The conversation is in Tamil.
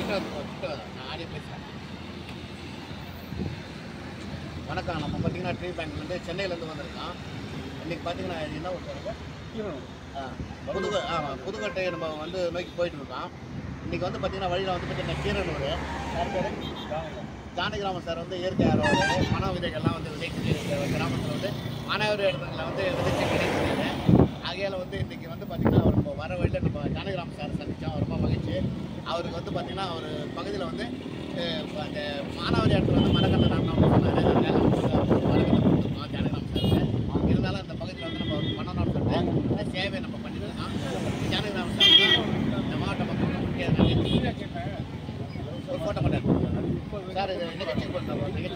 கிட்ட வந்து கிட்ட வா. நான் ஆடியோ பேசுகிறேன் வணக்கம் நம்ம பார்த்தீங்கன்னா ட்ரீ பேங்க்லேருந்து சென்னையிலேருந்து வந்திருக்கோம் இன்றைக்கி பார்த்தீங்கன்னா இது என்ன ஊர் சார் ஆ புதுக்கோ ஆமாம் புதுக்கோட்டை நம்ம வந்து நோக்கி போயிட்டு இருக்கோம் இன்றைக்கி வந்து பார்த்தீங்கன்னா வழியில் வந்து பார்த்தீங்கன்னா கீரனூர் யார் பேர் ஜானகிராமன் சார் வந்து இயற்கை ஆர்வலர் மன விதைகள்லாம் வந்து விதைக்குது இந்த கிராமத்தில் வந்து மாணவர் இடத்துல வந்து விதைச்சு கிடைக்கிறது ஆகையால் வந்து இன்றைக்கி வந்து பார்த்திங்கன்னா அவர் இப்போ வர வழியில் நம்ம ஜானகிராமன் சார் சந்தித்தோம் ரொம்ப மகிழ்ச்சி அவருக்கு வந்து பார்த்திங்கன்னா ஒரு பகுதியில் வந்து அஹ், அந்த மாணவர் இடத்துல வந்து மரக்கட்டை நான் சொன்னார்